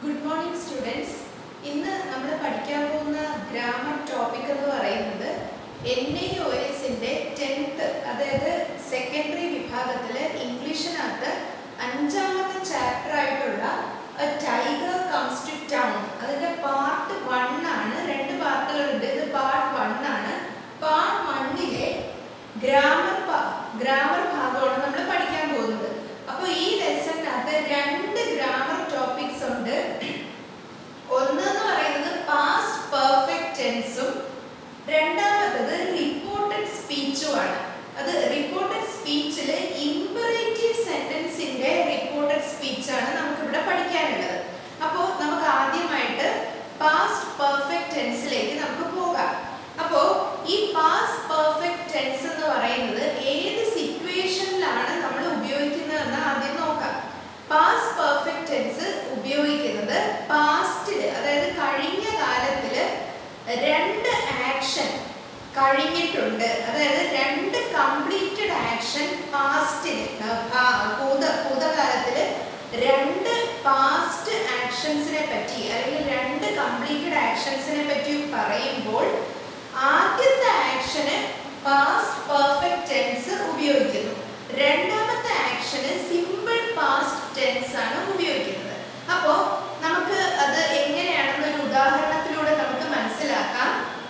Good morning students ഇന്ന് നമ്മൾ പഠിക്കാൻ പോകുന്ന ഗ്രാമർ ടോപ്പിക് എന്ന് പറയുന്നത് എൻ ഐ ഒ എസിൻ്റെ ടെൻത്ത് അതായത് സെക്കൻഡറി വിഭാഗത്തിൽ ഇംഗ്ലീഷിനകത്ത് അഞ്ചാമത്തെ ചാപ്റ്റർ ആയിട്ടുള്ള ടൈഗർ കംസ് ടു ടൗൺ അതിൻ്റെ പാർട്ട് വൺ ആണ് രണ്ട് പാർട്ടുകളുണ്ട് ഇത് പാർട്ട് വൺ ആണ് പാർട്ട് വണ്ണിലെ ഗ്രാമർ ഗ്രാമർ ഭാഗമാണ് നമ്മൾ പഠിക്കാൻ പോകുന്നത് അപ്പോൾ ഈ ലെസണിനകത്ത് രണ്ട് ഗ്രാമർ ടോപ്പിക്സ് ഉണ്ട് ഒന്ന് എന്ന് പറയുന്നത് പാസ്റ്റ് പെർഫെക്റ്റ് ടെൻസും രണ്ടാമത്തത് റിപ്പോർട്ടഡ് സ്പീച്ചുമാണ് അത് റിപ്പോർട്ടഡ് സ്പീച്ചിൽ ഇമ്പറേറ്റീവ് സെന്റൻസിന്റെ റിപ്പോർട്ടഡ് സ്പീച്ചാണ് നമുക്ക് ഇവിടെ പഠിക്കാനുള്ളത് അപ്പോൾ നമുക്ക് ആദ്യമായിട്ട് പാസ്റ്റ് പെർഫെക്റ്റ് ടെൻസിലേക്ക് നമുക്ക് പോകാം അപ്പോൾ ഈ പാസ്റ്റ് പെർഫെക്റ്റ് ടെൻസ് എന്ന് പറയുന്നത് ഏത് സിറ്റുവേഷനിലാണ് നമ്മൾ ഉപയോഗിക്കുന്നതെന്ന് ആദ്യം നോക്കാം പാസ്റ്റ് പെർഫെക്റ്റ് ടെൻസ് ഉപയോഗിക്കുന്നത് പാസ്റ്റിൽ അതായത് കഴിഞ്ഞ കാലത്തിൽ രണ്ട് ആക്ഷൻ കഴിഞ്ഞിട്ടുണ്ട് അതായത് രണ്ട് കംപ്ലീറ്റഡ് ആക്ഷൻ പാസ്റ്റിൽ ഭൂത ഭൂതകാലത്തിൽ രണ്ട് പാസ്റ്റ് ആക്ഷൻസിനെ പറ്റി അല്ലെങ്കിൽ രണ്ട് കംപ്ലീറ്റഡ് ആക്ഷൻസിനെ പറ്റി പറയുമ്പോൾ ആദ്യത്തെ ആക്ഷന് പാസ്റ്റ് പെർഫെക്റ്റ് ടെൻസ് ഉപയോഗിക്കുന്നു രണ്ടാമത്തെ ആക്ഷന് സിമ്പിൾ പാസ്റ്റ് ടെൻസ് ആണ് ഉപയോഗിക്കുന്നത് അപ്പോൾ നമുക്ക് അത് എങ്ങനെയാണെന്ന് ഒരു ഉദാഹരണത്തിലൂടെ നമുക്ക് മനസ്സിലാക്കാം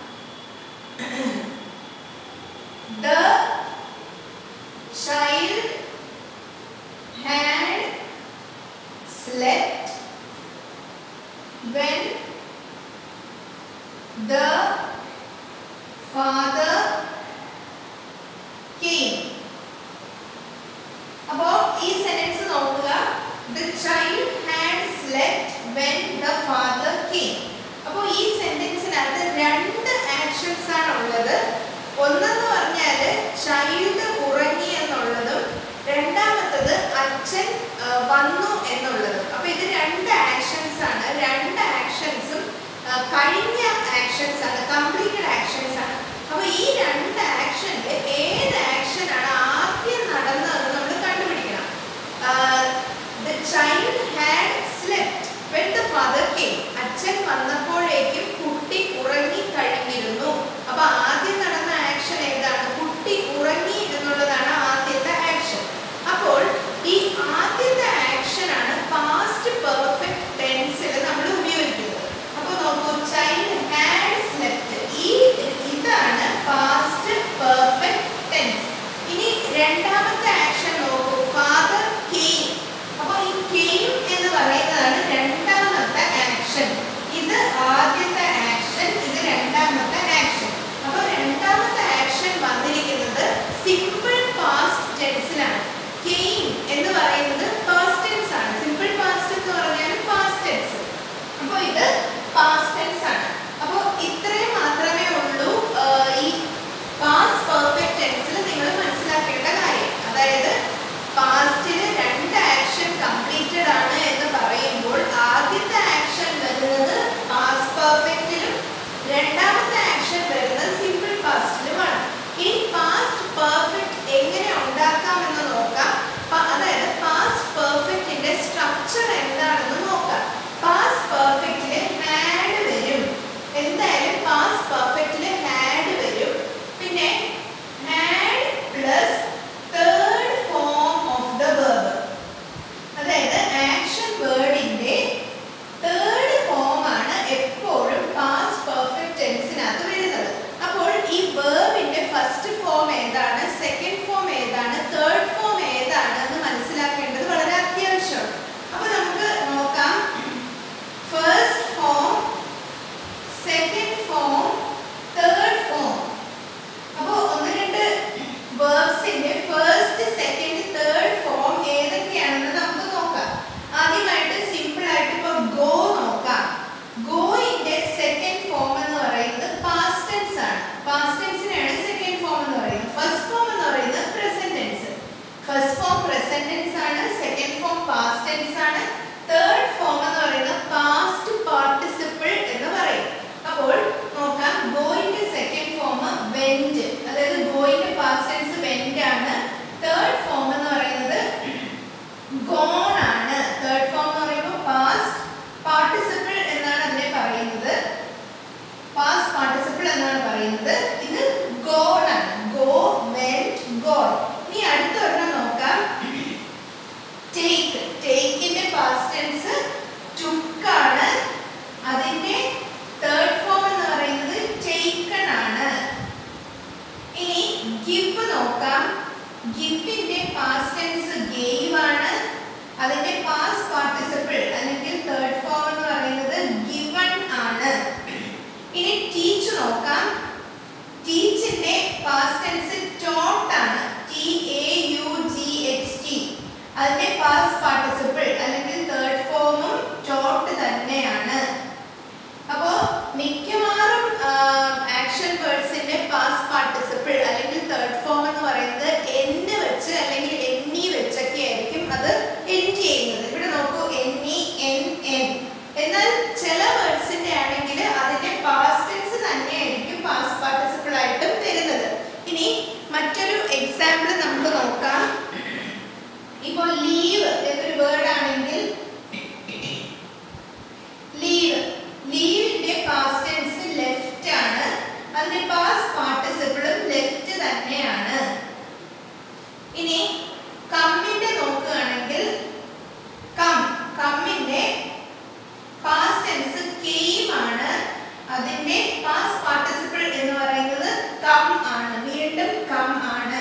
the child had slept when the father came അപ്പോൾ ഈ സെന്റൻസ് നോക്കുക the child had slept when the father came അപ്പോൾ ഈ സെന്റൻസിനകത്ത് രണ്ട് ആക്ഷൻസ് ആണ് ഉള്ളത് ഒന്നെന്ന് പറഞ്ഞാൽ ചൈൽഡ് ഉറങ്ങി എന്നുള്ളതും രണ്ടാമത്തത് അച്ഛൻ വന്നു എന്നുള്ളതും അപ്പൊ ഇത് രണ്ട് ആക്ഷൻസ് ആണ് രണ്ട് ആക്ഷൻസും കഴിഞ്ഞ ആക്ഷൻസ് ആണ് കംപ്ലീറ്റഡ് ആക്ഷൻസ് ആണ് അപ്പൊ ഈ രണ്ട് ആക്ഷനിൽ ഏത് ആക്ഷൻ ആണ് ആദ്യം നടന്നതെന്ന് നമ്മൾ കണ്ടുപിടിക്കണം the child had slept when the father came അച്ഛൻ വന്നപ്പോഴേക്കും കുട്ടി ഉറങ്ങി കഴിഞ്ഞിരുന്നു അപ്പൊ ആദ്യം നടന്ന ആക്ഷൻ ഏതാണ് കുട്ടി ഉറങ്ങി എന്നുള്ളതാണ് ആദ്യത്തെ ആക്ഷൻ അപ്പോൾ ഈ ആദ്യത്തെ ആക്ഷൻ ആണ് പാസ്റ്റ് പെർഫെക്റ്റ് ടെൻസിൽ നമ്മൾ ഉപയോഗിക്കുന്നത് അപ്പോൾ നോക്കൂ ചൈൽഡ് ഹാഡ് സ്ലെപ്റ്റ് ഈ ഇതാണ് പാസ്റ്റ് പെർഫെക്റ്റ് ടെൻസ് ഇനി രണ്ടാമത്തെ ആക്ഷൻ നോക്കൂ ഫാദർ കെയിം അപ്പോൾ ഈ കെയിം എന്ന് പറയുന്നതാണ് രണ്ടാമത്തെ ആക്ഷൻ ഇത് ആദ്യത്തെ ആക്ഷൻ ഇത് രണ്ടാമത്തെ ആക്ഷൻ അപ്പോൾ രണ്ടാമത്തെ ആക്ഷൻ വന്നിരിക്കുന്നത് സിമ്പിൾ പാസ്റ്റ് ടെൻസിലാണ് കെയിം എന്ന് പറയുന്നത് പാസ്റ്റ് ടെൻസ് ആണ് സിമ്പിൾ പാസ്റ്റ് എന്ന് പറഞ്ഞാൽ പാസ്റ്റ് ടെൻസ് അപ്പോൾ ഇത് പാസ്റ്റ് ടെൻസ് ആണ് അപ്പോൾ ഇത്രയും മാത്രമേ ഉള്ളൂ ഈ പാസ്റ്റ് പെർഫെക്റ്റ് ടെൻസിൽ നിങ്ങൾ മനസ്സിലാക്കേണ്ട കാര്യം അതായത് പാസ്റ്റിൽ രണ്ട് ആക്ഷൻ കംപ്ലീറ്റഡ് ആണ് എന്ന് പറയുമ്പോൾ ആദ്യത്തെ ആക്ഷൻ വരുന്നത് പാസ്റ്റ് പെർഫെക്റ്റിലും രണ്ടാമത്തെ ആക്ഷൻ വരുന്നത് സിമ്പിൾ പാസ്റ്റിലുമാണ് ഈ പാസ്റ്റ് പെർഫെക്റ്റ് എങ്ങനെ ഉണ്ടാക്കാമെന്ന് നോക്കാം അതായത് പാസ്റ്റ് പെർഫെക്റ്റിന്റെ സ്ട്രക്ചർ എന്താണെന്ന് നോക്കാം പാസ്റ്റ് പെർഫെക്റ്റില് ഹാഡ് പാർട്ടിസിപ്പിൾ അല്ലെങ്കിൽ തേർഡ് ഫോം എന്ന് പറയുന്നത് ഗിവൺ ആണ് ഇനി ടീച്ച് നോക്കാം ടീച്ചിന്റെ പാസ്റ്റ് ടെൻസ് ടോട്ട് ആണ് T A U G H T അതിന്റെ പാസ്റ്റ് പാർട്ടിസിപ്പിൾ അല്ലെങ്കിൽ തേർഡ് ഫോമും ടോട്ട് തന്നെയാണ് അപ്പോ മിക്കവാറും ആക്ഷൻ വേർഡ്സിന്റെ പാസ്റ്റ് പാർട്ടിസിപ്പിൾ അല്ലെങ്കിൽ തേർഡ് ഫോം എന്ന് പറയുന്നത് എന്ന് വെച്ച് അല്ലെങ്കിൽ എന്നി വെച്ചൊക്കെ ആയിരിക്കും അത് എൻഡ് ചെയ്യുന്നത് ഇവിടെ നോക്കൂ എന്നി എൻ എൻ എന്നാൽ ചില വേർഡ്സിന്റെ ആണെങ്കിൽ അതിന്റെ പാസ്റ്റ് ടെൻസ് തന്നെയായിരിക്കും പാസ്റ്റ് പാർട്ടിസിപ്പിൾ ആയിട്ടും തരുന്നത് ഇനി മറ്റൊരു എക്സാമ്പിൾ നമുക്ക് നോക്കാം ഇപ്പോൾ ലീവ് എന്നൊരു വേർഡ് ആണെങ്കിൽ ലീവ് ലീവിന്റെ പാസ്റ്റ് ടെൻസ് ലെഫ്റ്റ് ആണ് അതിന്റെ പാസ്റ്റ് പാർട്ടിസിപ്പിളും ലെഫ്റ്റ് തന്നെയാണ് ഇനി കമ്മിന്റെ നോക്കുകയാണെങ്കിൽ കം കമ്മിന്റെ പാസ്റ്റ് ടെൻസ് കെയിം ആണ് അതിന്റെ പാസ്റ്റ് പാർട്ടിസിപ്പിൾ എന്ന് പറയുന്നത് കം ആണ് വീണ്ടും കം ആണ്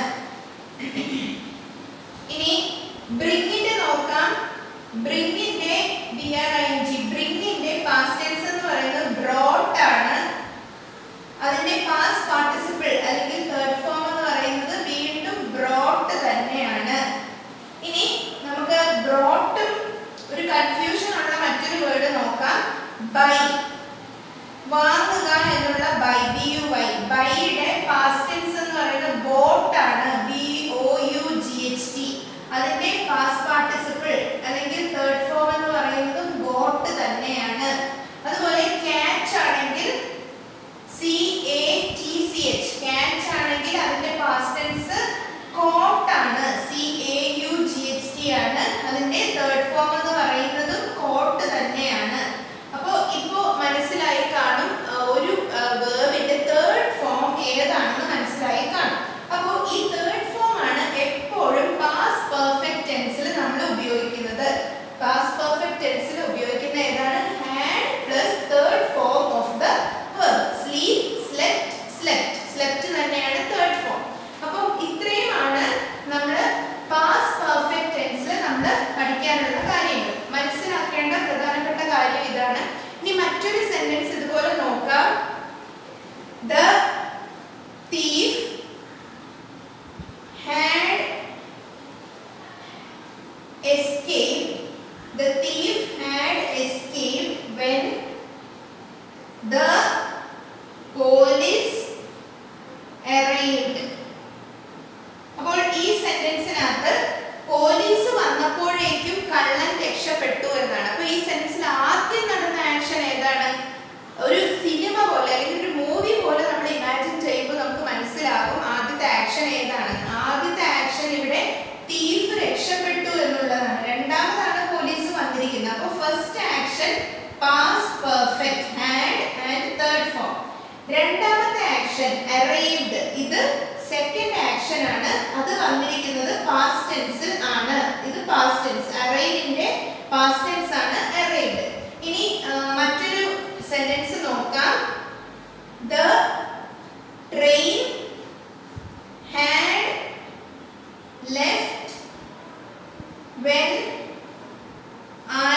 ഇനി ബ്രിങ്ങിന്റെ നോക്കാം ബ്രിങ്ങിന്റെ ബി ആർ ഐ ജി ബ്രിങ്ങിന്റെ പാസ്റ്റ് ടെൻസ് എന്ന് പറയുന്നത് ബ്രോട്ട് ആണ് അതിന്റെ പാസ്റ്റ് പാർട്ടിസിപ്പിൾ അല്ലെങ്കിൽ തേർഡ് ഫോം എന്ന് പറയുന്നത് വീണ്ടും ബ്രോട്ട് തന്നെയാണ് ഇനി നമുക്ക് ബ്രോട്ടും ഒരു കൺഫ്യൂഷൻ ഉള്ള മറ്റൊരു വേർഡ് നോക്കാം ബൈ വാങ്ങുക എന്നുള്ള ബൈ ബി യു വൈ ബൈയുടെ പാസ്റ്റ് ടെൻസ് എന്ന് പറയുന്നത് ബോട്ട് ആണ് B O U G H T അതിന്റെ പാസ്റ്റ് പാർട്ടിസിപ്പിൾ അല്ലെങ്കിൽ തേർഡ് ഫോം എന്ന് പറയുന്നത് ബോട്ട് തന്നെയാണ് അതുപോലെ ക്യാച്ച് ആണെങ്കിൽ C A T C H catch ആണെങ്കിൽ അതിന്റെ പാസ്റ്റ് ടെൻസ് കോട്ട് ആണ് C A U G H T ആണ് അതിന്റെ തേർഡ് ഫോം എന്ന് പറയുന്നതും കോട്ട് തന്നെയാണ് അപ്പോൾ ഇപ്പോ മനസ്സിലായി കാണും ആ, ഒരു വേർബിന്റെ തേർഡ് ഫോം ഏതാണെന്ന് മനസ്സിലായി കാണും അപ്പോൾ ഈ തേർഡ് ഫോം ആണ് എപ്പോഴും പാസ്റ്റ് പെർഫെക്റ്റ് ടെൻസിൽ നമ്മൾ ഉപയോഗിക്കുന്നത് പാസ്റ്റ് പെർഫെക്റ്റ് ടെൻസിൽ ഉപയോഗിക്കുന്ന ഏതാണ് had plus third form of the verb sleep slept slept slept തന്നെയാണ് തേർഡ് ഫോം അപ്പം ഇത്രയുമാണ് നമ്മൾ പാസ്റ്റ് പെർഫെക്റ്റ് ടെൻസിൽ നമ്മൾ പഠിക്കാനുള്ള കാര്യങ്ങൾ മനസ്സിലാക്കേണ്ട പ്രധാനപ്പെട്ട കാര്യം ഇതാണ് ഇനി മറ്റൊരു സെന്റൻസ് ഇതുപോലെ നോക്കാം the thief had escaped the thief had escaped when the police arrived അപ്പോൾ ഈ സെന്റൻസിനകത്ത് പോലീസ് വന്നപ്പോഴേക്കും കള്ളൻ രക്ഷപ്പെട്ടു എന്നാണ് അപ്പോൾ ഈ സെന്റൻസിൽ ആദ്യം നടന്ന ആക്ഷൻ ഏതാണ് ഒരു സിനിമ പോലെ അല്ലെങ്കിൽ ഒരു മൂവി പോലെ നമ്മൾ ഇമാജിൻ ചെയ്യുമ്പോൾ നമുക്ക് മനസ്സിലാകും ആദ്യത്തെ ആക്ഷൻ ഏതാണ് ആദ്യത്തെ ആക്ഷൻ ഇവിടെ തീഫ് രക്ഷപ്പെട്ടു എന്നുള്ളതാണ് രണ്ടാമതാണ് പോലീസ് വന്നിരിക്കുന്നത് അപ്പോൾ first action past perfect had and third form രണ്ടാമത്തെ ആക്ഷൻ അറൈവ്ഡ് ഇത് സെക്കൻഡ് ആക്ഷൻ ആണ് അത് വന്നിരിക്കുന്നത് പാസ്റ്റ് ടെൻസിൽ ആണ് ഇത് പാസ്റ്റ് ടെൻസ് അറൈവിന്റെ പാസ്റ്റ് ടെൻസ് ആണ് അറൈവ്ഡ് ഇനി ആ, മറ്റൊരു സെന്റൻസ് നോക്കാം the train had left when I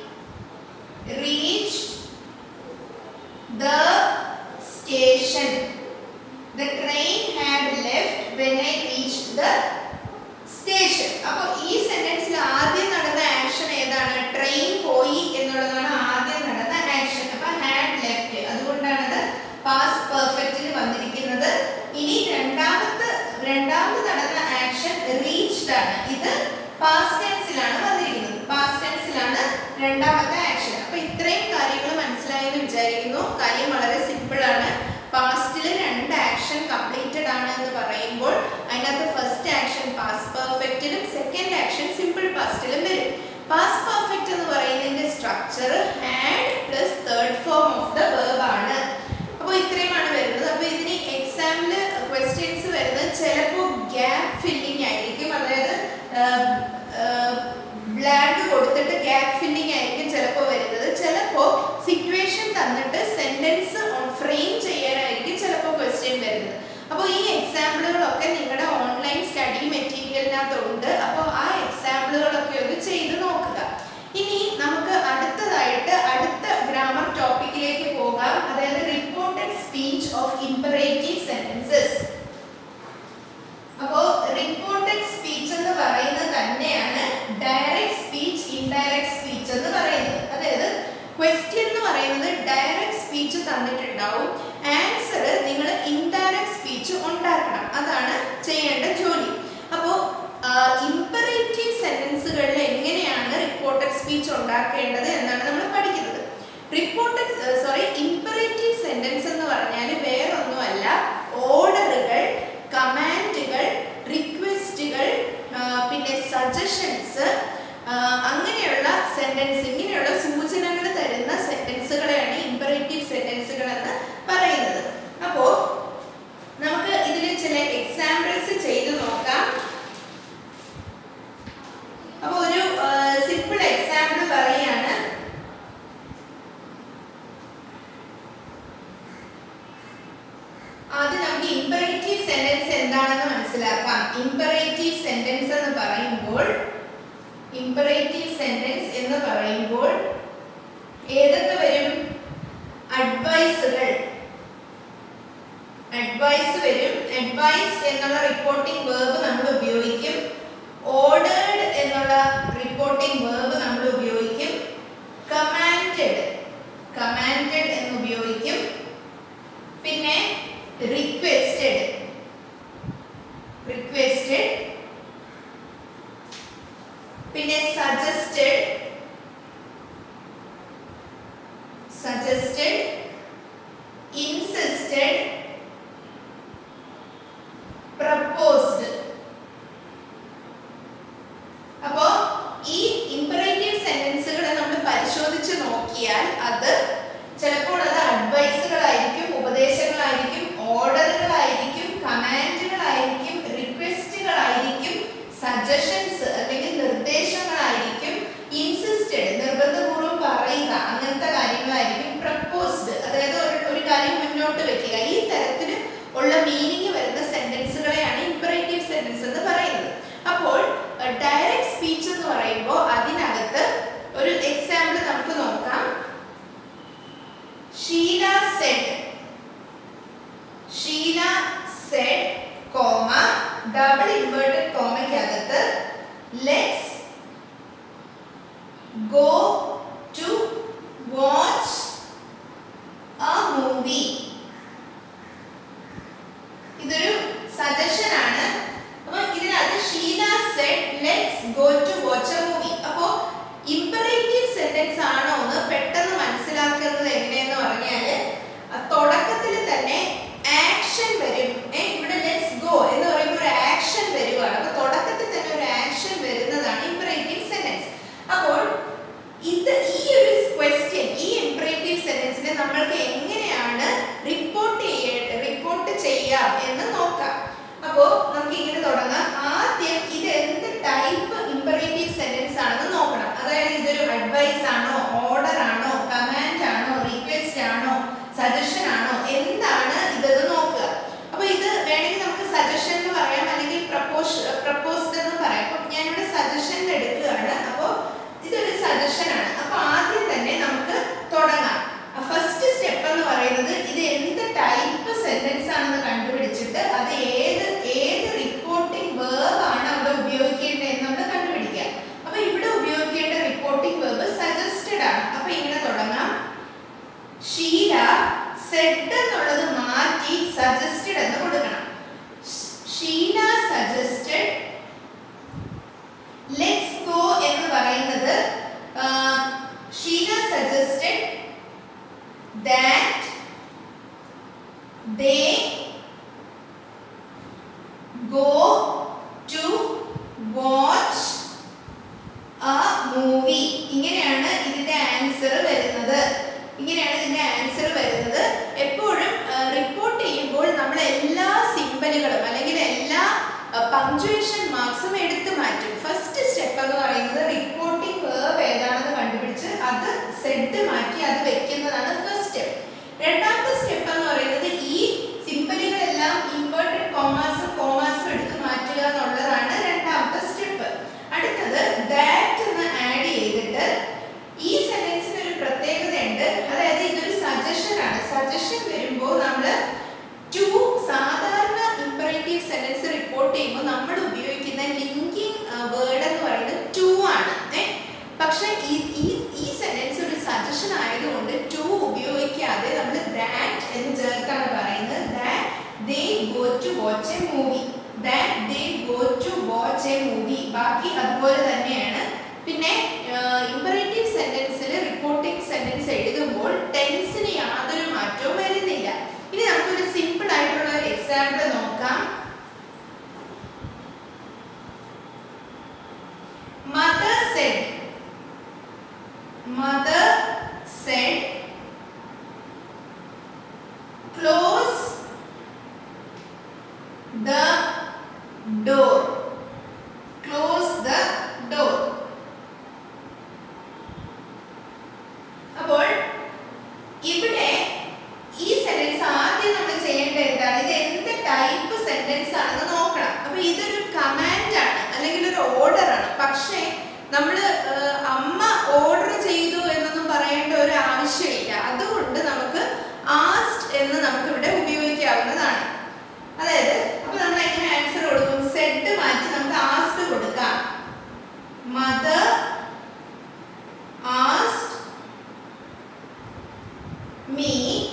reached the station. The train had left when I reached the station. അപ്പോൾ ഈ സെന്റൻസിൽ ആദ്യം നടന്ന ആക്ഷൻ ഏതാണ് ട്രെയിൻ പോയി എന്നുള്ളതാണ് ആദ്യം നടന്ന ആക്ഷൻ അപ്പൊ ഹാഡ് ലെഫ്റ്റ് അതുകൊണ്ടാണത് പാസ് പെർഫെക്റ്റിൽ വന്നിരിക്കുന്നത് ഇനി രണ്ടാമത്തെ രണ്ടാമത് നടന്ന ആക്ഷൻ റീച്ച്ഡ് ആണ് ഇത് പാസ്റ്റ് ടെൻസിലാണ് വന്നിരിക്കുന്നത് പാസ്റ്റ് ടെൻസിലാണ് രണ്ടാമത്തെ ആക്ഷൻ അപ്പൊ ഇത്രയും കാര്യങ്ങൾ മനസ്സിലായെന്ന് വിചാരിക്കുന്നു കാര്യം വളരെ സിമ്പിൾ ആണ് പാസ്റ്റിൽ രണ്ട് ആക്ഷൻ കംപ്ലീറ്റഡ് ആണ് എന്ന് പറയുമ്പോൾ അതിനകത്ത് ഫസ്റ്റ് ആക്ഷൻ പാസ്റ്റ് പെർഫെക്റ്റിലും സെക്കൻഡ് ആക്ഷൻ സിമ്പിൾ പാസ്റ്റിലും വരും പാസ്റ്റ് പെർഫെക്റ്റ് എന്ന് പറയുന്നതിന്റെ structure had plus third form of the verb ആണ് അപ്പോൾ ഇത്രയുമാണ് വരുന്നത് അപ്പോൾ ഇതിന് എക്സാമില് ക്വസ്റ്റ്യൻസ് വരുന്നത് ചിലപ്പോൾ ഗ്യാപ്പ് ഫില്ലിംഗ് ആയിരിക്കും അതായത് ബ്ലാങ്ക് കൊടുത്തിട്ട് ഗ്യാപ്പ് ഫില്ലിംഗ് ആയിരിക്കും ചിലപ്പോൾ വരുന്നത് ചിലപ്പോൾ സിറ്റുവേഷൻ തന്നിട്ട് സെന്റൻസ് ഫ്രെയിം ചെയ്യാനായിരിക്കും ചിലപ്പോൾ ക്വസ്റ്റ്യൻ വരുന്നത് അപ്പോൾ ഈ എക്സാമ്പിളുകളൊക്കെ നിങ്ങളുടെ ഓൺലൈൻ സ്റ്റഡി മെറ്റീരിയലിനകത്തുണ്ട് അപ്പോൾ ആ എക്സാമ്പിളുകളൊക്കെ ഒന്ന് ചെയ്ത് നോക്കുക ഇനി നമുക്ക് ഡയറക്റ്റ് സ്പീച്ച് തന്നിട്ടുണ്ടാവും ആൻസർ നിങ്ങൾ ഇൻഡയറക്റ്റ് സ്പീച്ച് ഉണ്ടാക്കണം അതാണ് ചെയ്യേണ്ട ജോലി അപ്പോൾ ഇമ്പറേറ്റീവ് സെന്റൻസുകളിൽ എങ്ങനെയാണ് റിപ്പോർട്ടഡ് സ്പീച്ച് ഉണ്ടാക്കേണ്ടത് എന്നാണ് നമ്മൾ പഠിക്കുന്നത് റിപ്പോർട്ടഡ് സോറി ഇമ്പറേറ്റീവ് സെന്റൻസ് എന്ന് പറഞ്ഞാൽ വേറൊന്നുമല്ല ഓർഡറുകൾ കമാൻഡുകൾ റിക്വസ്റ്റുകൾ പിന്നെ സജഷൻസ് അങ്ങനെയുള്ള സെന്റൻസ് ഇങ്ങനെയുള്ള സൂചനകൾ തരുന്ന സെന്റൻസുകളെയാണ് ഇമ്പറേറ്റീവ് സെന്റൻസുകൾ എന്ന് പറയുന്നത് അപ്പോൾ നമുക്ക് ഇതിൽ ചില എക്സാമ്പിൾസ് ചെയ്തു നോക്കാം അപ്പോൾ ഒരു സിമ്പിൾ എക്സാമ്പിൾ പറയാണ് ആദ്യം നമുക്ക് ഇമ്പറേറ്റീവ് സെന്റൻസ് എന്താണെന്ന് മനസ്സിലാക്കാം ഇമ്പറേറ്റീവ് സെന്റൻസ് എന്ന് പറയുമ്പോൾ ഇമ്പറേറ്റീവ് സെന്റൻസ് എന്ന് പറയുമ്പോൾ ഏതൊക്കെ വരും അഡ്വൈസുകൾ അഡ്വൈസ് വരും അഡ്വൈസ് എന്നുള്ള റിപ്പോർട്ടിംഗ് വേർബ് നമ്മൾ ഉപയോഗിക്കും ഓർഡേർഡ് എന്നുള്ള റിപ്പോർട്ടിംഗ് വേർബ് നമ്മൾ ഉപയോഗിക്കും കമാൻഡഡ് കമാൻഡഡ് എന്ന് ഉപയോഗിക്കും പിന്നെ റിക്വസ്റ്റഡ് റിക്വസ്റ്റഡ് പിന്നെ സജസ്റ്റഡ് സജസ്റ്റഡ് ഇൻസിസ്റ്റഡ് പ്രപ്പോസ്ഡ് അപ്പോ ഈ ഇമ്പറേറ്റീവ് സെന്റൻസുകൾ നമ്മൾ പരിശോധിച്ച് നോക്കിയാൽ അത് ചിലപ്പോൾ അത് അഡ്വൈസുകളായിരിക്കും ഉപദേശങ്ങളായിരിക്കും ഓർഡറുകളായിരിക്കും കമാൻഡുകളായിരിക്കും റിക്വസ്റ്റുകളായിരിക്കും സജഷൻസ് അല്ലെങ്കിൽ നിർദ്ദേശങ്ങളായിരിക്കും ഇൻസിസ്റ്റഡ് നിർബന്ധപൂർവ്വം പറയുക അങ്ങനത്തെ കാര്യങ്ങളായിരിക്കും പ്രപ്പോസ്ഡ് അതായത് ഒരു ഒരു കാര്യം മുന്നോട്ട് വെക്കുക ഈ തരത്തിൽ ഉള്ള മീനിങ് വരുന്ന സെന്റൻസുകളെയാണ് ഇമ്പറേറ്റീവ് സെന്റൻസ് എന്ന് പറയുന്നത് അപ്പോൾ ഡയറക്റ്റ് സ്പീച്ച് എന്ന് പറയുമ്പോൾ അതിനകത്ത് ഒരു എക്സാമ്പിൾ നമുക്ക് നോക്കാം Sheela said Sheela said comma double inverted കോമയ്ക്കകത്ത് let's go to watch a movie ഇതൊരു സജഷൻ ആണ് അപ്പൊ ഇതിനകത്ത് Sheela said let's go to watch a movie അപ്പോ ഇമ്പറേറ്റീവ് സെന്റൻസ് ആണോ എന്ന് പെട്ടെന്ന് മനസ്സിലാക്കുന്നത് എങ്ങനെയെന്ന് പറഞ്ഞാല് തുടക്കത്തിൽ തന്നെ ആക്ഷൻ വരും ഏ, ഇവിടെ ലെറ്റ്സ് ഗോ എന്ന് പറയുമ്പോൾ ഒരു ആക്ഷൻ വരുവാണ് അപ്പൊ തുടക്കത്തിൽ തന്നെ ഒരു ആക്ഷൻ വരുന്നതാണ് ഇമ്പറേറ്റീവ് സെന്റൻസ് അപ്പോൾ ഇത് ഈ ഒരു ക്വസ്റ്റ്യൻ ഈ ഇംപറേറ്റീവ് സെന്റൻസിനെ നമ്മൾക്ക് എങ്ങനെയാണ് റിപ്പോർട്ട് ചെയ്യ റിപ്പോർട്ട് ചെയ്യാം എന്ന് നോക്കാം അപ്പോൾ നമുക്ക് ഇങ്ങനെ തുടങ്ങാം ആദ്യം ഇത് എന്ത് ടൈപ്പ് ഇംപറേറ്റീവ് സെന്റൻസ് ആണെന്ന് നോക്കണം അതായത് ഇതൊരു അഡ്വൈസ് ആണോ ഓർഡർ ആണോ കമാൻഡ് ആണോ റിക്വസ്റ്റ് ആണോ സജഷൻ ആണോ എന്താണ് ഇതെന്ന് നോക്കുക അപ്പൊ ഇത് വേണമെങ്കിൽ നമുക്ക് സജഷൻ എന്ന് പറയാം അല്ലെങ്കിൽ പ്രപ്പോസ് പ്രപ്പോസ്ഡ് എന്ന് പറയാം അപ്പൊ ഞാനിവിടെ സജഷൻ എടുക്കുകയാണ് അപ്പോൾ ഇതൊരു സജഷൻ ആണ് അപ്പൊ ആദ്യം തന്നെ നമുക്ക് തുടങ്ങാം ഫസ്റ്റ് സ്റ്റെപ്പ് എന്ന് പറയുന്നത് ഇത് എന്ത് ടൈപ്പ് സെന്റൻസ് ആണെന്ന് കണ്ടുപിടിച്ചിട്ട് അത് ഏത് ഏത് റിപ്പോർട്ടിംഗ് വേർബ് ആണ് അവിടെ ഉപയോഗിക്കേണ്ടത് എന്ന് നമ്മൾ കണ്ടുപിടിക്കാം അപ്പൊ ഇവിടെ ഉപയോഗിക്കേണ്ട റിപ്പോർട്ടിംഗ് വേർബ് സജസ്റ്റഡ് ആണ് അപ്പൊ ഇങ്ങനെ തുടങ്ങാം ഷീല സെഡ് എന്നുള്ളത് മാറ്റി സജസ്റ്റഡ് എന്ന് കൊടുക്കണം ഷീല സജസ്റ്റഡ് ലെറ്റ്സ് ഗോ എന്ന് പറയുന്നത് Sheela suggested that they go to watch a movie ഇങ്ങനെയാണ് ഇതിന്റെ ആൻസർ വരുന്നത് ഇങ്ങനെയാണ് ഇതിന്റെ ആൻസർ വരുന്നത് എപ്പോഴും റിപ്പോർട്ട് ചെയ്യുമ്പോൾ നമ്മൾ എല്ലാ സിമ്പലുകളും അല്ലെങ്കിൽ എല്ലാ പങ്ക്ച്വേഷൻ മാർക്സും എടുത്തു മാറ്റും ഫസ്റ്റ് സ്റ്റെപ്പ് എന്ന് പറയുന്നത് റിപ്പോർട്ടിംഗ് വേർബ് ഏതാണെന്ന് കണ്ടുപിടിച്ച് അത് സെഡ് മാറ്റി അത് വെക്കുന്നതാണ് ഫസ്റ്റ് സ്റ്റെപ്പ് രണ്ടാമത്തെ സ്റ്റെപ്പ് എന്ന് പറയുന്നത് ഈ സിമ്പലുകളെല്ലാം ഇൻവേർട്ടഡ് കോമാസും കോമാസും എടുത്ത് മാറ്റുക എന്നുള്ളതാണ് രണ്ടാമത്തെ സ്റ്റെപ്പ് അടുത്തത് ദാറ്റ് എന്ന് ആഡ് ചെയ്തിട്ട് ഈ സെന്റൻസിന് ഒരു പ്രത്യേകതയുണ്ട് അതായത് ഇതൊരു സജഷൻ ആണ് സജഷൻ വരുമ്പോൾ നമ്മൾ ടു സാധാരണ ഇമ്പറേറ്റീവ് സെന്റൻസ് റിപ്പോർട്ട് ചെയ്യുമ്പോൾ നമ്മൾ ഉപയോഗിക്കുന്ന ലിങ്കിങ് വേർഡ് എന്ന് പറയുന്നത് to watch a movie that they go to watch a movie ബാക്കി അതുപോലെ തന്നെയാണ് പിന്നെ ഇമ്പറേറ്റീവ് സെന്റൻസിൽ റിപ്പോർട്ടിംഗ് സെന്റൻസ് എഴുതുമ്പോൾ ടെൻസിന് യാതൊരു മാറ്റവും വരുന്നില്ല ഇനി നമുക്കൊരു സിമ്പിൾ ആയിട്ടുള്ള ഒരു എക്സാമ്പിൾ നോക്കാം mother said mother said close the door close the door അപ്പോൾ ഇവിടെ ഈ സെന്റൻസ് ആദ്യം നമ്മൾ ചെയ്യേണ്ടത് എന്താണ് ഇത് എന്ത് ടൈപ്പ് സെന്റൻസ് ആണെന്ന് നോക്കണം അപ്പൊ ഇതൊരു കമാൻഡ് ആണ് അല്ലെങ്കിൽ ഒരു ഓർഡർ ആണ് പക്ഷേ നമ്മൾ അമ്മ ഓർഡർ ചെയ്തു എന്നൊന്നും പറയേണ്ട ഒരു ആവശ്യമില്ല അതുകൊണ്ട് നമുക്ക് ആസ്റ്റ് എന്ന് നമുക്ക് ഇവിടെ ഉപയോഗിക്കാവുന്നതാണ് അതായത് അപ്പൊ നമ്മൾ എങ്ങനെ ആൻസർ കൊടുക്കും സെഡ് മാറ്റി നമുക്ക് ആസ്റ്റ് കൊടുക്കാം mother asked me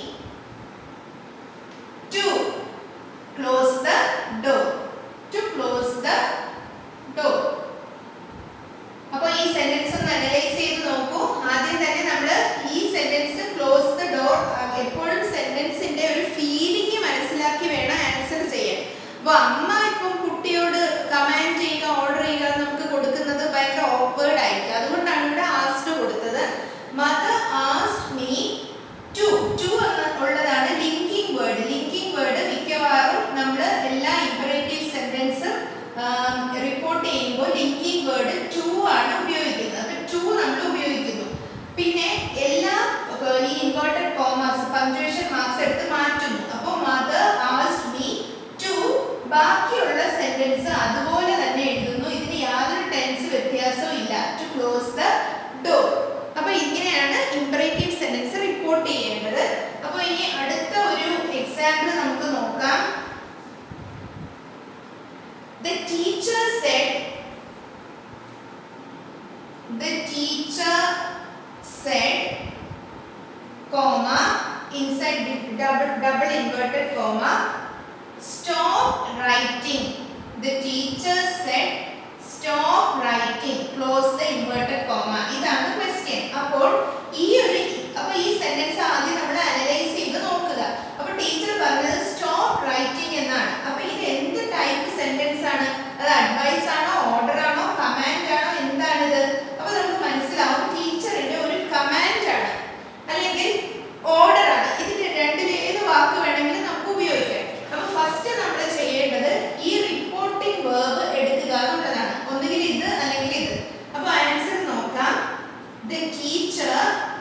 to close the door to close the door അപ്പോൾ ഈ സെന്റൻസ് ഒന്ന് അനലൈസ് ചെയ്ത് നോക്കൂ ആദ്യം തന്നെ നമ്മൾ ഈ സെന്റൻസ് ക്ലോസ് ദ ഡോർ എപ്പോഴും സെന്റൻസിന്റെ ഒരു ഫീലിംഗ് മനസ്സിലാക്കി വേണം ആൻസർ ചെയ്യാൻ അപ്പോൾ അമ്മ ഇപ്പം കുട്ടിയോട് കമാൻഡ് ചെയ്യുക ഓർഡർ ചെയ്യുക എന്ന് നമുക്ക് കൊടുക്കുന്നത് ഭയങ്കര ഓക്വേർഡ് ആയിരിക്കും അതുകൊണ്ടാണ് ഇവിടെ ആസ്റ്റ് കൊടുത്തത് mother asked me to to എന്ന് ഉള്ളതാണ് ലിങ്കിങ് വേർഡ് ലിങ്കിങ് വേർഡ് മിക്കവാറും നമ്മൾ എല്ലാ ഇമ്പറേറ്റീവ് സെന്റൻസും റിപ്പോർട്ട് ചെയ്യുമ്പോൾ ലിങ്കിങ് വേർഡ് ടു ആണ് ഉപയോഗിക്കുന്നത് അപ്പൊ ടു നമ്മൾ ഉപയോഗിക്കുന്നു പിന്നെ എല്ലാ ഏർ, ഈ ഇൻവേർട്ടഡ് കോമേഴ്സ് പങ്ക്ച്വേഷൻ മാർക്സ് എടുത്ത് മാറ്റുന്നു അപ്പോൾ മദർ ആസ്റ്റ് മീ ടു ബാക്കിയുള്ള സെന്റൻസ് അതുപോലെ തന്നെ എഴുതുന്നു ഇതിന് യാതൊരു ടെൻസ് വ്യത്യാസവും ഇല്ല ടു ക്ലോസ് ദ ഡോർ അപ്പൊ ഇങ്ങനെയാണ് ഇമ്പറേറ്റീവ് സെന്റൻസ് റിപ്പോർട്ട് ചെയ്യേണ്ടത് അപ്പോൾ ഇനി അടുത്ത ഒരു എക്സാമ്പിൾ നമുക്ക് നോക്കാം The teacher said the teacher said comma inside the double double inverted comma stop writing the teacher said stop writing close the inverted comma ഇതാണ് ക്വസ്റ്റ്യൻ അപ്പോൾ ഈ ഒരു അപ്പൊ ഈ സെന്റൻസ് ആദ്യം നമ്മൾ അനലൈസ് ചെയ്ത് നോക്കുക അപ്പൊ ടീച്ചർ പറഞ്ഞത് സ്റ്റോപ്പ് റൈറ്റിംഗ് എന്നാണ് അപ്പൊ ഇത് എന്ത് ടൈപ്പ് സെന്റൻസ് ആണ് അത് അഡ്വൈസ് ആണോ ഓർഡർ ആണോ കമാൻഡ് ആണോ എന്താണിത് അപ്പൊ നമുക്ക് മനസ്സിലാവും ടീച്ചറിന്റെ ഒരു കമാൻഡ് ആണ് അല്ലെങ്കിൽ ഓർഡർ ആണ് ഇതിൽ രണ്ടിൽ ഏത് വാക്ക് വേണമെങ്കിലും നമുക്ക് ഉപയോഗിക്കാം അപ്പൊ ഫസ്റ്റ് നമ്മൾ ചെയ്യേണ്ടത് ഈ റിപ്പോർട്ടിംഗ് വേർബ് എടുക്കുക എന്നുള്ളതാണ് ഒന്നുകിൽ ഇത് അല്ലെങ്കിൽ ഇത് അപ്പൊ ആൻസർ നോക്കാം the teacher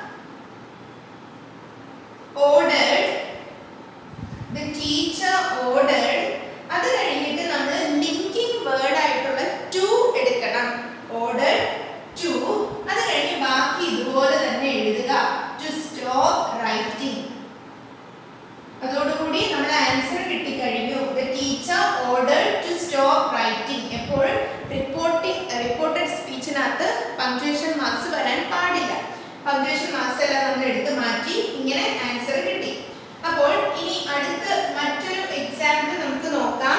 ordered the teacher ordered അത് കഴിഞ്ഞിട്ട് നമ്മൾ ലിങ്കിങ് വേർഡ് ആയിട്ടുള്ള ടു എടുക്കണം ഓർഡർ ടു അത് കഴിഞ്ഞ് ബാക്കി ഇതുപോലെ തന്നെ എഴുതുക ടു സ്റ്റോപ്പ് റൈറ്റിംഗ് അതോടുകൂടി നമ്മൾ ആൻസർ കിട്ടിക്കഴിഞ്ഞു the teacher order to stop writing എപ്പോഴും റിപ്പോർട്ടിംഗ് റിപ്പോർട്ടഡ് സ്പീച്ചിനകത്ത് പങ്ക്ച്വേഷൻ മാർക്സ് വരാൻ പാടില്ല പങ്ക്ച്വേഷൻ മാർക്സ് എല്ലാം നമ്മൾ എടുത്ത് മാറ്റി ഇങ്ങനെ ആൻസർ കിട്ടി അപ്പോൾ ഇനി അടുത്ത മറ്റൊരു എക്സാമ്പിൾ നമുക്ക് നോക്കാം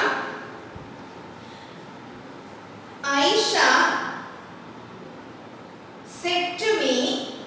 Aisha said to me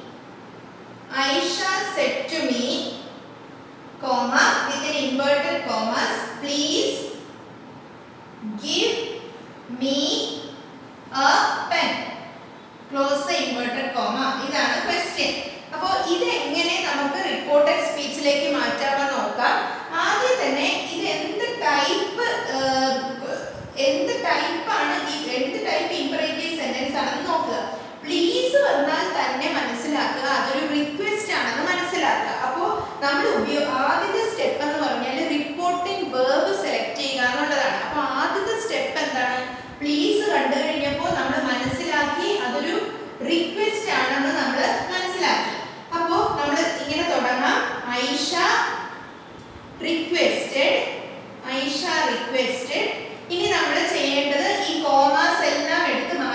Aisha said to me comma with an inverted commas please give me a pen close the inverted comma ഇതാണ് ക്വസ്റ്റ്യൻ അപ്പോൾ ഇത് എങ്ങനെ നമുക്ക് റിപ്പോർട്ടഡ് സ്പീച്ചിലേക്ക് മാറ്റാമെന്ന് നോക്കാം ആദ്യം തന്നെ ഇത് എന്ത് ടൈപ്പ് എന്ത് ടൈപ്പാണ് ഈ എന്ത് ടൈപ്പ് ഇമ്പറേറ്റീവ് സെന്റൻസ് ആണെന്ന് നോക്കുക പ്ലീസ് വന്നാൽ തന്നെ മനസ്സിലാക്കുക അതൊരു റിക്വസ്റ്റ് ആണെന്ന് മനസ്സിലാക്കുക അപ്പോൾ നമ്മൾ ഉപയോ ആദ്യത്തെ സ്റ്റെപ്പ് എന്ന് പറഞ്ഞാൽ റിപ്പോർട്ടിംഗ് വേർബ് സെലക്ട് ചെയ്യുക എന്നുള്ളതാണ് അപ്പോൾ ആദ്യത്തെ സ്റ്റെപ്പ് എന്താണ് പ്ലീസ് കണ്ടു കഴിഞ്ഞപ്പോൾ നമ്മൾ മനസ്സിലാക്കി അതൊരു റിക്വസ്റ്റ് ആണെന്ന് നമ്മൾ മനസ്സിലാക്കി അപ്പോൾ നമ്മൾ ഇങ്ങനെ തുടങ്ങാം ഐഷ റിക്വസ്റ്റഡ് ഐഷ റിക്വസ്റ്റഡ് ഇനി നമ്മൾ ചെയ്യേണ്ടത് ഈ കോമാസ് എല്ലാം എടുത്ത്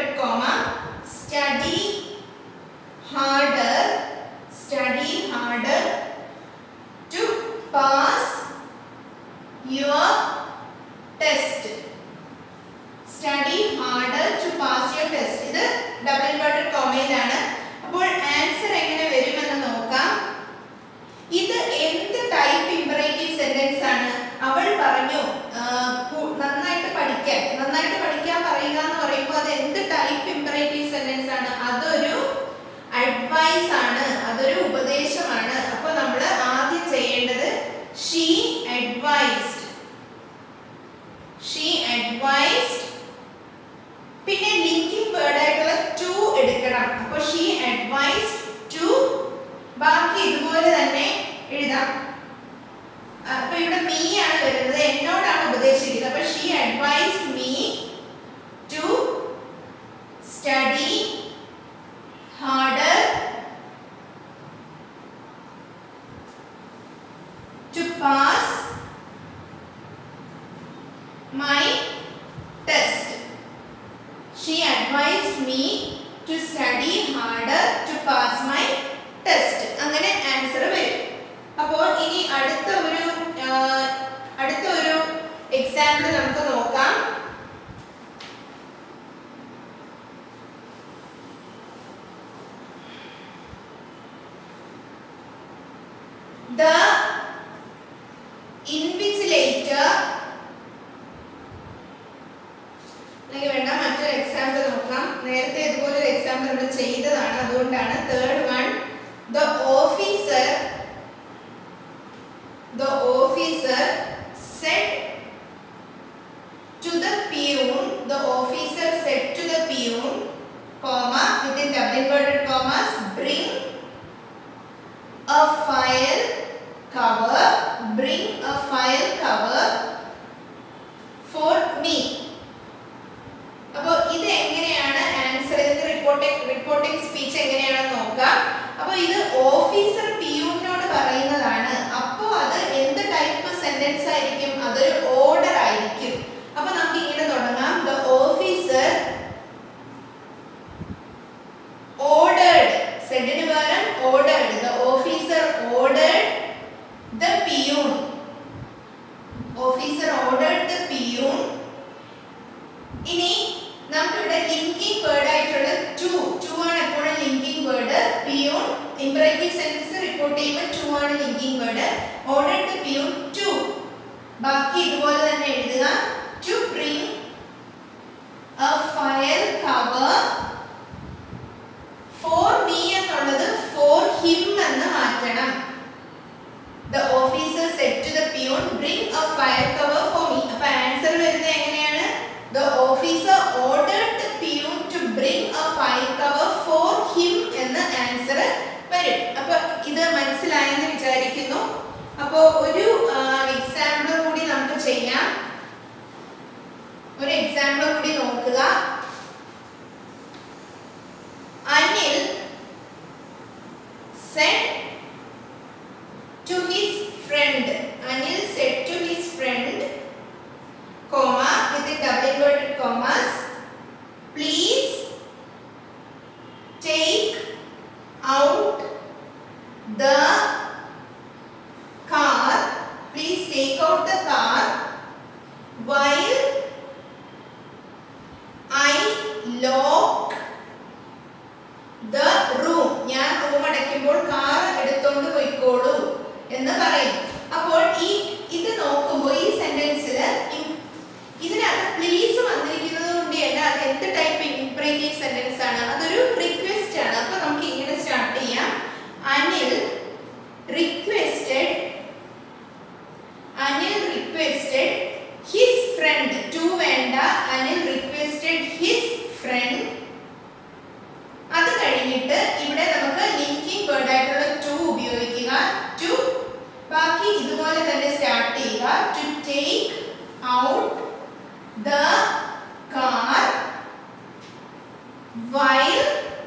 inverted comma study harder study harder to pass your test study harder to pass your test ഇത് ഡബിൾ ഇൻവേർട്ടഡ് കോമയിലാണ് അപ്പോൾ ആൻസർ എങ്ങനെ വരുമെന്ന് നോക്കാം ഇത് എന്ത് ടൈപ്പ് ഇമ്പറേറ്റീവ് സെന്റൻസ് ആണ് അവൾ പറഞ്ഞു ആ, കു- നന്നായിട്ട് പഠിക്കാൻ നന്നായിട്ട് പഠിക്കാൻ പറയുക എന്ന് പറയുമ്പോൾ അത് എന്ത് ടൈപ്പ് ഇമ്പറേറ്റീവ് സെന്റൻസ് ആണ് അതൊരു അഡ്വൈസ് ആണ് അതൊരു ഉപദേശമാണ് അപ്പോൾ നമ്മൾ ആദ്യം ചെയ്യേണ്ടത് ഷീ അഡ്വൈസ്ഡ് ഷീ അഡ്വൈസ്ഡ് പിന്നെ ലിങ്കിങ് വേർഡ് ആയിട്ടുള്ള ടു എടുക്കണം അപ്പോൾ ഷീ അഡ്വൈസ്ഡ് ടു ബാക്കി ഇതുപോലെ തന്നെ എഴുതാം അപ്പൊ ഇവിടെ മീ ആണ് വരുന്നത് എന്നോടാണ് ഉപദേശിക്കുന്നത് അപ്പൊ she advised me to study harder to pass my test she advised me to study harder to pass my test അങ്ങനെ ആൻസർ വരും അപ്പോൾ ഇനി അടുത്ത ഒരു ആ, അടുത്ത ഒരു എക്സാമ്പിൾ നമുക്ക് നോക്കാം The invigilator അല്ലെങ്കിൽ വേണ്ട മറ്റൊരു എക്സാമ്പിൾ നോക്കാം നേരത്തെ ഇതുപോലെ ഒരു എക്സാമ്പിൾ നമ്മൾ ചെയ്തതാണ് അതുകൊണ്ടാണ് third one the officer the officer said to the peon the officer said to the peon comma within double inverted commas bring a file cover bring a file cover for me അപ്പോൾ ഇത് എങ്ങനെയാണ് answer ഇതിന്റെ reporting reporting speech എങ്ങനെയാണെന്ന് നോക്കാം അപ്പോൾ ഇത് officer പിയൂണിനോട് പറയുന്നതാണ് അപ്പോൾ അത് എന്ത് ടൈപ്പ് സെന്റൻസ് ആയിരിക്കും അതൊരു ഓർഡർ ആയിരിക്കും അപ്പോൾ നമുക്ക് ഇങ്ങനെ തുടങ്ങാം ദ ഓഫീസർ ordered സെഡിന് പകരം ordered the officer ordered the peon officer ordered the peon ഇനി നമുക്കിവിടെ ലിങ്കിങ് വേർഡ് ആയിട്ടുള്ള ടു ടു ആണ് എപ്പോഴും linking word peon imperative sentence report ചെയ്യുമ്പോൾ ടു ആണ് linking word order the peon to ബാക്കി ഇതുപോലെ തന്നെ എഴുതുക to bring a file cover for me എന്നുള്ളത് ഫോർ ഹിം എന്ന് മാറ്റണം the officer said to the peon bring a file cover for me അപ്പൊ ആൻസർ വരുന്നത് എങ്ങനെയാണ് the officer ordered the peon to bring a file cover for him എന്ന answer വരും അപ്പൊ ഇത് മനസ്സിലായെന്ന് വിചാരിക്കുന്നു അപ്പോൾ ഒരു എക്സാമ്പിൾ കൂടി നമുക്ക് ചെയ്യാം ഒരു എക്സാമ്പിൾ കൂടി നോക്കുക Anil said to his friend, Anil said to his friend, comma, with the double inverted commas, please take out the car, please take out the car while I lock the room ഞാൻ room അടയ്ക്കുമ്പോൾ car എടുത്തോണ്ട് പോയിക്കോളൂ എന്ന് പറയും അപ്പോൾ ഈ ഇത് നോക്കുമ്പോൾ ഈ സെന്റൻസിൽ ഇതിനകത്ത് പ്ലീസ് വന്നിരിക്കുന്നത് കൊണ്ട് തന്നെ അത് എന്ത് ടൈപ്പ് ഇംപ്രേറ്റീവ് സെന്റൻസ് ആണ് അതൊരു റിക്വസ്റ്റ് ആണ് അപ്പൊ നമുക്ക് ഇങ്ങനെ സ്റ്റാർട്ട് ചെയ്യാം Anil requested Anil requested his friend to വേണ്ട അനിൽ റിക്വസ്റ്റഡ് ഹിസ് ഫ്രണ്ട് അത് കഴിഞ്ഞിട്ട് ഇവിടെ നമുക്ക് ലിങ്കിങ് വേർഡ് ആയിട്ടുള്ള ടു ഉപയോഗിക്കുക ടു ബാക്കി ഇതുപോലെ തന്നെ സ്റ്റാർട്ട് ചെയ്യുക to take out the car while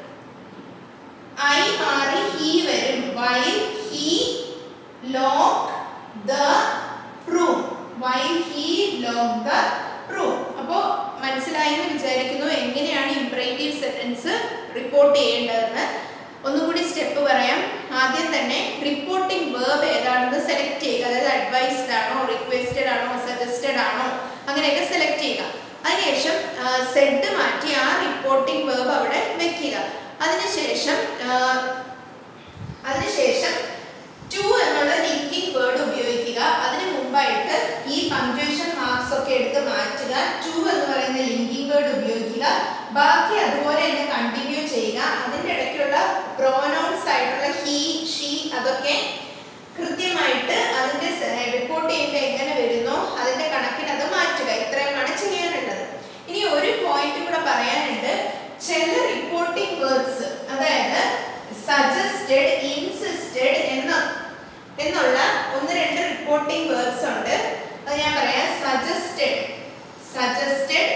I മാറി ഹി വരും while he lock the room while he lock the room അപ്പോൾ മനസ്സിലായി എന്ന് വിചാരിക്കുന്നു എങ്ങനെയാണ് ഇംപ്രേറ്റീവ് സെന്റൻസ് റിപ്പോർട്ട് ചെയ്യേണ്ടതെന്ന് ഒന്നുകൂടി സ്റ്റെപ്പ് പറയാം ആദ്യം തന്നെ റിപ്പോർട്ടിംഗ് വേർബ് ഏതാണെന്ന് സെലക്ട് ചെയ്യുക അതായത് അഡ്വൈസ്ഡ് ആണോ റിക്വസ്റ്റഡ് ആണോ സജസ്റ്റഡ് ആണോ അങ്ങനെയൊക്കെ സെലക്ട് ചെയ്യുക അതിനുശേഷം സെഡ് മാറ്റി ആ റിപ്പോർട്ടിംഗ് വേർബ് അവിടെ വെക്കുക അതിനുശേഷം ആ, അതിനുശേഷം ടു എന്നുള്ള ലിങ്കിങ് വേർഡ് ഉപയോഗിക്കുക അതിന് മുമ്പായിട്ട് ഈ പങ്ക്ച്വേഷൻ മാർക്സ് ഒക്കെ എടുത്ത് മാറ്റുക ടു എന്ന് പറയുന്ന ലിങ്കിങ് വേർഡ് ഉപയോഗിക്കുക ബാക്കി അതുപോലെ തന്നെ കണ്ടിന്യൂ ചെയ്യുക അതിൻ്റെ ഇടയ്ക്കുള്ള പ്രോനൗൺസ് ആയിട്ടുള്ള ഹീ ഷീ അതൊക്കെ കൃത്യമായിട്ട് അതിൻ്റെ റിപ്പോർട്ട് ചെയ്യുമ്പോൾ എങ്ങനെ വരുന്നോ അതിൻ്റെ കണക്കിന് അത് മാറ്റുക ഇത്രയുമാണ് ചെയ്യാനുള്ളത് ഇനി ഒരു പോയിന്റ് കൂടെ പറയാനുണ്ട് ചില റിപ്പോർട്ടിംഗ് വേർഡ്സ് അതായത് സജസ്റ്റഡ് ഇൻസിസ്റ്റഡ് എന്ന എന്നുള്ള ഒന്ന് രണ്ട് റിപ്പോർട്ടിംഗ് വേർഡ്സ് ഉണ്ട് അത് ഞാൻ പറയാം suggested suggested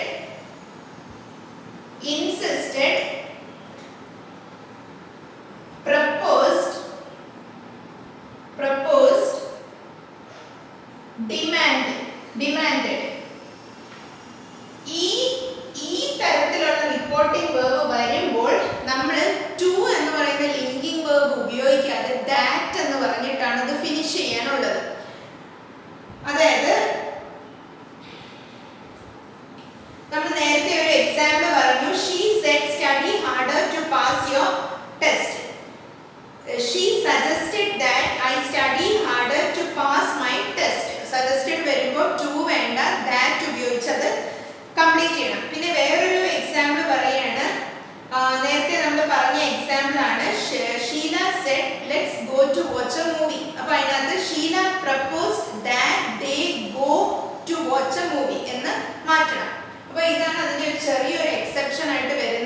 insisted proposed proposed demand demanded ഈ ഈ തരത്തിലുള്ള റിപ്പോർട്ടിംഗ് വേർബ് വരുമ്പോൾ നമ്മൾ ടു എന്ന് പറയുന്ന ലിങ്കിങ് വേർബ് ഉപയോഗിക്കാതെ ദാറ്റ് എന്ന് പറഞ്ഞിട്ടാണ് ഇത് ഫിനിഷ് ചെയ്യാനുള്ളത് അതായത് നമ്മൾ നേരത്തെ ഒരു എക്സാമ്പിൾ പറഞ്ഞു she said study harder to pass your test she suggested that I study harder to pass my test suggested വരുമ്പോൾ ടു വേണ്ട ദാറ്റ് ഉപയോഗിച്ചത് കംപ്ലീറ്റ് ചെയ്യണം പിന്നെ വേറൊരു എക്സാമ്പിൾ പറയാണ് ആ, നേരത്തെ നമ്മൾ പറഞ്ഞ എക്സാമ്പിൾ ആണ് ഷ- Sheela said let's go to watch a movie അപ്പൊ അതിനകത്ത് Sheela propose that they go to watch a movie എന്ന് മാറ്റണം അപ്പൊ ഇതാണ് അതിന്റെ ഒരു ചെറിയൊരു എക്സെപ്ഷൻ ആയിട്ട് വരുന്നത്